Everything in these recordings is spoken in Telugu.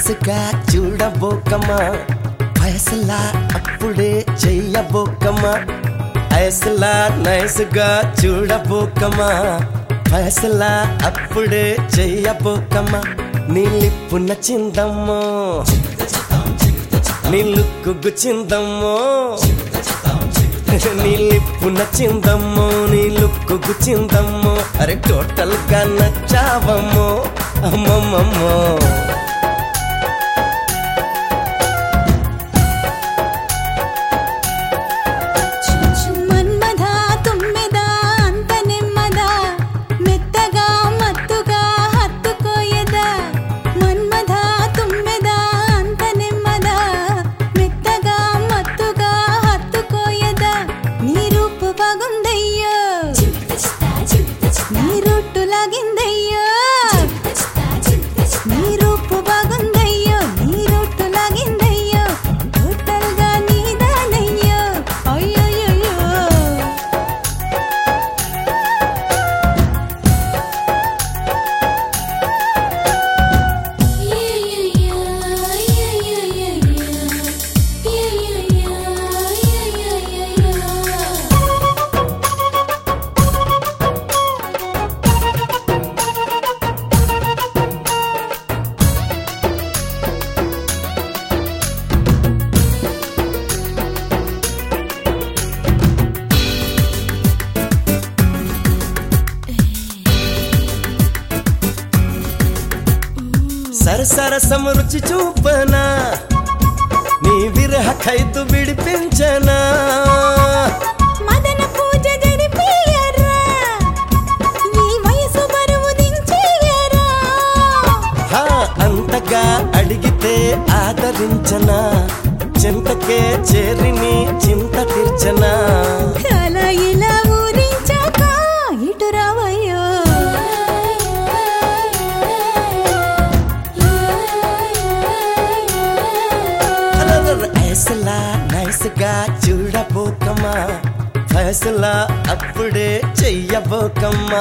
నైస్గా చూడబోకమ్మా వయసులా అప్పుడే చెయ్యబోకమ్మా ఐసులా నైస్గా చూడబోకమ్మా వయసులా అప్పుడే చెయ్యబోకమ్మా నీ లిప్పు నచ్చిందమ్మో నీ లుక్కు గుచ్చిందమ్మో నీ లిప్పు నచ్చిందమ్మో నీ లుక్కు గుచ్చిందమ్మో అరే టోటల్ గా నచ్చావమ్మో అమ్మమ్మమ్మో మన్మథ తుమ్మెద అంత నెమ్మద మెత్తగా మత్తుగా హత్తుకోయద మన్మథ తుమ్మెద అంత నెమ్మద మెత్తగా మత్తుగా హత్తుకోయద నీ రూపు బాగుందయ్యో నీ రొట్టు లాగిందయ్యో నీ రూపు బాగుందయ్యో నీ రొట్టు లాగిందయ్యో టోటల్ గా నీదానయ్యో అయ్యయ్యో సరసరసం రుచి చూపనా నీ విరహ ఖైదు విడిపించనా మదన పూజ జరిపియరా ఈ వయసు బరువు దించేయరా హా అంతగా అడిగితే ఆదరించనా చింతకే చేరిని చింత తీర్చనా అలా ఇలా ఊరించాక ఇటు రావయ్యో అలరర ఐసలా నైస్గా చూడబోకమ్మా ఫైసలా అప్పుడే చెయ్యబోకమ్మా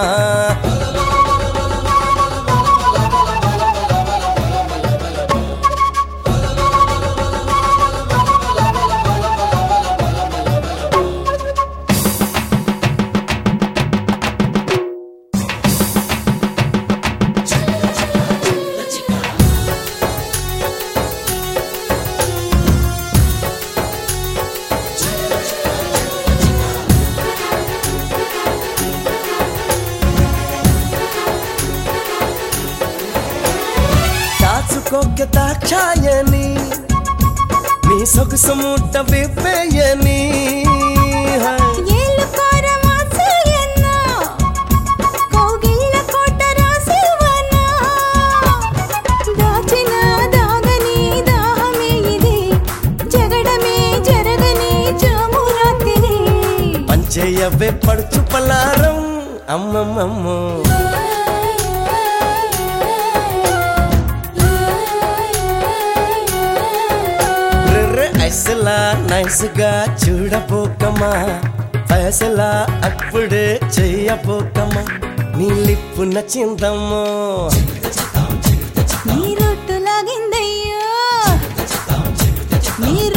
దాచుకోక దాక్షాయని నీ సొగసు ముట్ట విప్పేయని ఏళ్ళు కోర మాసేయన్నా కౌగిళ్ళ కోట రాసివనా దాచిన దాగని దాహమే ఇది జగడమే జరగని జామురాతిరి పంచేయవే పడుచు పలారం అమ్మమ్మమ్మో రిర్రె ఐసలా నైస్గా చూడబోకమ్మా ఫైసలా అప్పుడే చెయ్యబోకమ్మా నీ లిప్పు నచ్చిందమ్మో నీ రొట్టు లాగిందయ్యో నీ